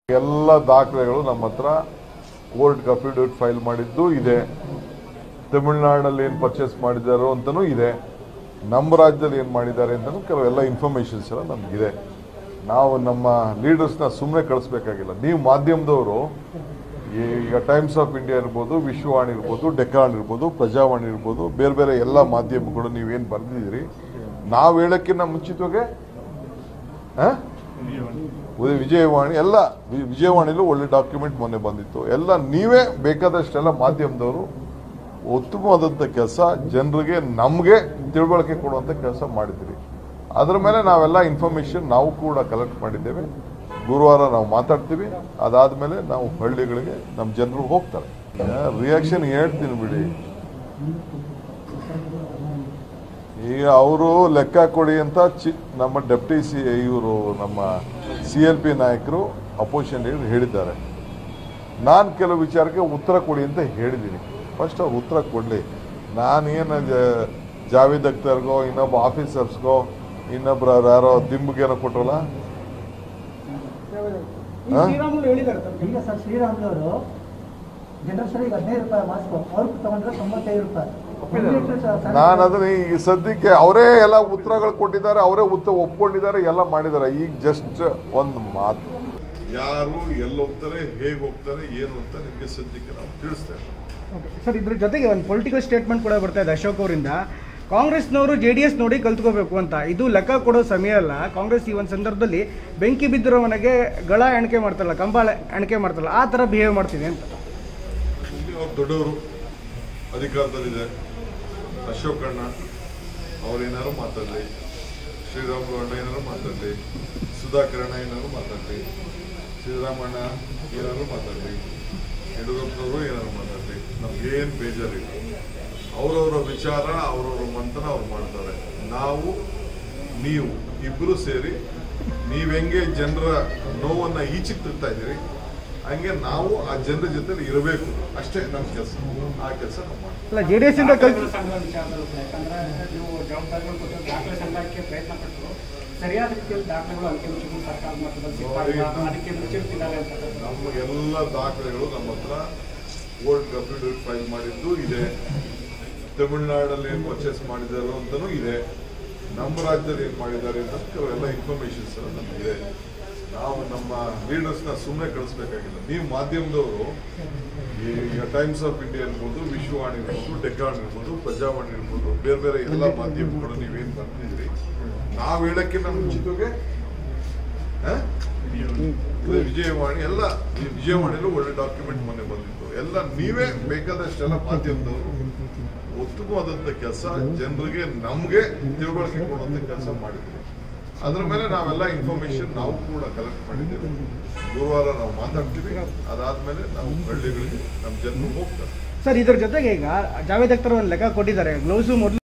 ಎಲ್ಲ ದಾಖಲೆಗಳು ನಮ್ಮ ಹತ್ರ ಕೋರ್ಟ್ ಅಫಿಡವಿಟ್ ಫೈಲ್ ಮಾಡಿದ್ದು ಇದೆ ತಮಿಳುನಾಡಿನಲ್ಲಿ ಏನು ಪರ್ಚೇಸ್ ಮಾಡಿದಾರೋ ಅಂತಲೂ ಇದೆ ನಮ್ಮ ರಾಜ್ಯದಲ್ಲಿ ಏನು ಮಾಡಿದ್ದಾರೆ ಅಂತಲೂ ಕೆಲವೆಲ್ಲ ಇನ್ಫಾರ್ಮೇಷನ್ಸ್ ಎಲ್ಲ ನಮಗಿದೆ ನಾವು ನಮ್ಮ ಲೀಡರ್ಸ್ನ ಸುಮ್ಮನೆ ಕಳಿಸ್ಬೇಕಾಗಿಲ್ಲ ನೀವು ಮಾಧ್ಯಮದವರು ಈಗ ಟೈಮ್ಸ್ ಆಫ್ ಇಂಡಿಯಾ ಇರ್ಬೋದು ವಿಶ್ವವಾಣಿ ಇರ್ಬೋದು ಡೆಕಾನ್ ಇರ್ಬೋದು ಪ್ರಜಾವಾಣಿ ಇರ್ಬೋದು ಬೇರೆ ಬೇರೆ ಎಲ್ಲ ಮಾಧ್ಯಮಗಳು ನೀವೇನು ಬರೆದಿದ್ದೀರಿ ನಾವು ಹೇಳೋಕ್ಕಿಂತ ಮುಂಚಿತವಾಗಿ ಆ? ಉದಯ ವಿಜಯವಾಣಿ ಎಲ್ಲ ವಿ- ವಿಜಯವಾಣಿಲೂ ಒಳ್ಳೆ ಡಾಕ್ಯುಮೆಂಟ್ ಮೊನ್ನೆ ಬಂದಿತ್ತು ಎಲ್ಲ ನೀವೇ ಬೇಕಾದಷ್ಟೆಲ್ಲ ಮಾಧ್ಯಮದವರು ಉತ್ತಮವಾದಂಥ ಕೆಲಸ ಜನರಿಗೆ ನಮಗೆ ತಿಳುವಳಿಕೆ ಕೊಡುವಂಥ ಕೆಲಸ ಮಾಡಿದ್ದೀರಿ ಅದ್ರ ಮೇಲೆ ನಾವೆಲ್ಲ ಇನ್ಫಾರ್ಮೇಶನ್ ನಾವು ಕೂಡ ಕಲೆಕ್ಟ್ ಮಾಡಿದ್ದೇವೆ ಗುರುವಾರ ನಾವು ಮಾತಾಡ್ತೀವಿ ಅದಾದಮೇಲೆ ನಾವು ಹಳ್ಳಿಗಳಿಗೆ ನಮ್ಮ ಜನರು ಹೋಗ್ತಾರೆ ರಿಯಾಕ್ಷನ್ ಹೇಳ್ತೀನಿ ಬಿಡಿ ಈಗ ಅವರು ಲೆಕ್ಕ ಕೊಡಿ ಅಂತ ಚಿ ನಮ್ಮ ಡೆಪ್ಟಿ ಸಿ ಇವರು ನಮ್ಮ ಸಿ ಎಲ್ ಪಿ ನಾಯಕರು ಅಪೋಸಿಷನ್ ಲೀಡರ್ ಹೇಳಿದ್ದಾರೆ ನಾನು ಕೆಲವು ವಿಚಾರಕ್ಕೆ ಉತ್ತರ ಕೊಡಿ ಅಂತ ಹೇಳಿದ್ದೀನಿ ಫಸ್ಟ್ ಅವ್ರು ಉತ್ತರ ಕೊಡಲಿ ನಾನೇನು ಜಾವೇದ್ ಅಖ್ತರ್ಗೋ ಇನ್ನೊಬ್ಬ ಆಫೀಸರ್ಸ್ಗೋ ಇನ್ನೊಬ್ರು ಯಾರೋ ದಿಂಬಿಗೇನೋ ಕೊಟ್ರಲ್ಲ ಹಾ? ಶ್ರೀರಾಮುಲು ಹೇಳಿದ್ದಾರೆ ಸರ್ ಈಗ ಸರ್ ಶ್ರೀರಾಮುಲು ಅವರು ಜನರಲ್ ಸರ್ ಈಗ ಹದಿನೈದು ರೂಪಾಯಿ ಮಾಸ್ಕ್ ಅವ್ರು ತಗೊಂಡ್ರೆ ತೊಂಬತ್ತೈದು ರೂಪಾಯಿ ನಾನು ಅದನ್ನ ಈ ಸದ್ಯಕ್ಕೆ ಅವರೇ ಎಲ್ಲ ಉತ್ತರಗಳು ಕೊಟ್ಟಿದ್ದಾರೆ ಅವರೇ ಉತ್ತರ ಒಪ್ಕೊಂಡಿದ್ದಾರೆ ಎಲ್ಲ ಮಾಡಿದ್ದಾರೆ ಈಗ ಜಸ್ಟ್ ಒಂದು ಮಾತು ಯಾರು ಎಲ್ಲಿ ಹೋಗ್ತಾರೆ ಹೇಗೆ ಹೋಗ್ತಾರೆ ಏನು ಅಂತ ನಿಮಗೆ ಸದ್ಯಕ್ಕೆ ನಾವು ತಿಳಿಸ್ತೇವೆ ಸರ್ ಇದ್ರ ಜೊತೆಗೆ ಒಂದು ಪೊಲಿಟಿಕಲ್ ಸ್ಟೇಟ್ಮೆಂಟ್ ಕೂಡ ಬರ್ತಾ ಇದೆ ಅಶೋಕ್ ಅವರಿಂದ ಕಾಂಗ್ರೆಸ್ನವರು ಜೆ ಡಿ ಎಸ್ ನೋಡಿ ಕಲ್ತ್ಕೋಬೇಕು ಅಂತ ಇದು ಲೆಕ್ಕ ಕೊಡೋ ಸಮಯ ಅಲ್ಲ ಕಾಂಗ್ರೆಸ್ ಈ ಒಂದು ಸಂದರ್ಭದಲ್ಲಿ ಬೆಂಕಿ ಬಿದ್ದಿರೋ ಮನೆಗೆ ಗಳ ಎಣಿಕೆ ಮಾಡ್ತಾರಲ್ಲ ಕಂಬ ಎಣಿಕೆ ಮಾಡ್ತಾರಲ್ಲ ಆ ಥರ ಬಿಹೇವ್ ಮಾಡ್ತಿದೆ ಅಂತ ಇಲ್ಲಿ ಅವ್ರು ದೊಡ್ಡವರು ಅಧಿಕಾರದಲ್ಲಿದೆ ಅಶೋಕ್ ಅಣ್ಣ ಅವ್ರೇನಾರು ಮಾತಾಡಲಿ ಶ್ರೀರಾಮುಲು ಅಣ್ಣ ಏನಾರು ಮಾತಾಡಲಿ ಸುಧಾಕರ್ ಅಣ್ಣ ಏನಾರು ಮಾತಾಡಲಿ ಶ್ರೀರಾಮಣ್ಣ ಏನಾರು ಮಾತಾಡಲಿ ಯಡಿಯೂರಪ್ಪನವರು ಏನಾರು ಮಾತಾಡಲಿ ನಮ್ಗೇನು ಬೇಜಾರಿಲ್ಲ ಅವರವರ ವಿಚಾರ ಅವರವರ ಮಂಥನ ಅವ್ರು ಮಾಡ್ತಾರೆ ನಾವು ನೀವು ಇಬ್ಬರು ಸೇರಿ ನೀವು ಹೆಂಗೆ ಜನರ ನೋವನ್ನ ಈಚೆಗೆ ತರ್ತಾ ಇದ್ದೀರಿ ಹಂಗೆ ನಾವು ಆ ಜನರ ಜೊತೆಲಿ ಇರಬೇಕು ಅಷ್ಟೇ ನಮ್ಮ ಕೆಲಸ ಆ ಕೆಲಸ ನಾವು ಮಾಡ್ತೀವಿ ಅಲ್ಲ ಜೆ ಡಿ ಎಸ್ ಇಂದ ಕಲ್ತು ದಾಖಲೆ ಸಂಗ್ರಹ ವಿಚಾರದಲ್ಲೂ ಕೂಡ ಯಾಕಂದ್ರೆ ನೀವು ಜವಾಬ್ದಾರಿಗಳು ಕೊಟ್ಟು ದಾಖಲೆ ಸಂಗ್ರಹಕ್ಕೆ ಪ್ರಯತ್ನ ಪಟ್ಟರು ಸರಿಯಾದ ರೀತಿಯಲ್ಲಿ ದಾಖಲೆಗಳು ಅಂಕಿಅಂಶಗಳು ಸರ್ಕಾರ ಮಟ್ಟದಲ್ಲಿ ಸಿಗ್ತಾ ಇಲ್ಲ ಅದಕ್ಕೆ ಮುಚ್ಚಿರ್ತಿದ್ದಾರೆ ಅಂತ ನಮ್ಮ ಎಲ್ಲ ದಾಖಲೆಗಳು ನಮ್ಮ ಹತ್ರ ಕೋರ್ಟ್ ಅಫಿಡವಿಟ್ ಫೈಲ್ ಮಾಡಿದ್ದು ಇದೆ ತಮಿಳುನಾಡಲ್ಲಿ ಏನು ಪರ್ಚೇಸ್ ಮಾಡಿದಾರೋ ಅಂತಲೂ ಇದೆ ನಮ್ಮ ರಾಜ್ಯದಲ್ಲಿ ಏನು ಮಾಡಿದ್ದಾರೆ ಅಂತ ಕೆಲವೆಲ್ಲ ಇನ್ಫಾರ್ಮೇಶನ್ಸ್ ಎಲ್ಲ ನಮಗಿದೆ ನಾವು ನಮ್ಮ ಲೀಡರ್ಸ್ನ ಸುಮ್ಮನೆ ಕಳಿಸ್ಬೇಕಾಗಿಲ್ಲ ನೀವು ಮಾಧ್ಯಮದವರು ಈಗ ಟೈಮ್ಸ್ ಆಫ್ ಇಂಡಿಯಾ ಇರ್ಬೋದು ವಿಶ್ವವಾಣಿ ಇರ್ಬೋದು ಡೆಕಾನ್ ಇರ್ಬೋದು ಪ್ರಜಾವಾಣಿ ಇರ್ಬೋದು ಬೇರೆ ಬೇರೆ ಎಲ್ಲ ಮಾಧ್ಯಮಗಳು ನೀವೇನು ಬರ್ತಿದ್ರಿ ನಾವು ಹೇಳಕ್ಕಿಂತ ಮುಂಚಿತವಾಗಿ ಆ? ಇದು ವಿಜಯವಾಣಿ ಎಲ್ಲ ಈ ವಿಜಯವಾಣಿಲೂ ಒಳ್ಳೆ ಡಾಕ್ಯುಮೆಂಟ್ ಮೊನ್ನೆ ಬಂದಿತ್ತು ಎಲ್ಲ ನೀವೇ ಬೇಕಾದಷ್ಟೆಲ್ಲ ಮಾಧ್ಯಮದವರು ಉತ್ತಮವಾದಂಥ ಕೆಲಸ ಜನರಿಗೆ ನಮಗೆ ತಿಳುವಳಿಕೆ ಕೊಡುವಂಥ ಕೆಲಸ ಮಾಡಿದ್ದೀವಿ ಅದ್ರ ಮೇಲೆ ನಾವೆಲ್ಲ ಇನ್ಫಾರ್ಮೇಶನ್ ನಾವು ಕೂಡ ಕಲೆಕ್ಟ್ ಮಾಡಿದ್ದೇವೆ ಗುರುವಾರ ನಾವು ಮಾತಾಡ್ತೀವಿ ಅದಾದ್ಮೇಲೆ ನಾವು ಹಳ್ಳಿಗಳಿಗೆ ನಮ್ಮ ಜನರು ಹೋಗ್ತಾರೆ ಸರ್ ಇದ್ರ ಜೊತೆಗೆ ಈಗ ಜಾವೇದ್ ಅಖ್ತರ್ ಒಂದು ಲೆಕ್ಕ ಕೊಟ್ಟಿದ್ದಾರೆ ಗ್ಲೌಸು ಮೊದಲು